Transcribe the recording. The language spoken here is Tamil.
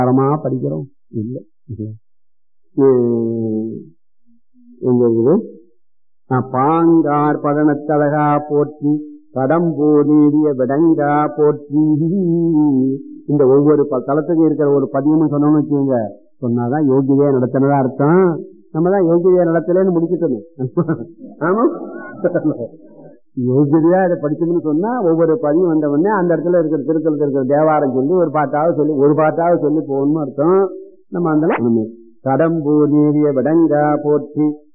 தரமா படிக்கிறோம் இல்லை எங்க இது பாங்கார் பதனத்தழகா போற்றி கடம்போதேறிய விடங்கா போற்றி இந்த ஒவ்வொரு தளத்துக்கு இருக்கிற ஒரு பதியமும் சொன்னோம்னு வச்சுக்கோங்க சொன்னாதான் யோகிதையா நடத்தினதா அர்த்தம் நம்ம தான் யோகிதையா நடத்தலன்னு முடிச்சுட்டோம் ஆமா யோகிதையா இதை படிக்கணும்னு சொன்னா ஒவ்வொரு பதியும் வந்த உடனே அந்த இடத்துல இருக்கிற திருத்தலத்தில் இருக்கிற தேவாரம் சொல்லி ஒரு பாட்டாவது சொல்லி ஒரு பாட்டாவது சொல்லி போகணும்னு அர்த்தம் நம்ம அந்த கடம்பூர் நேரிய விடங்கா போற்றி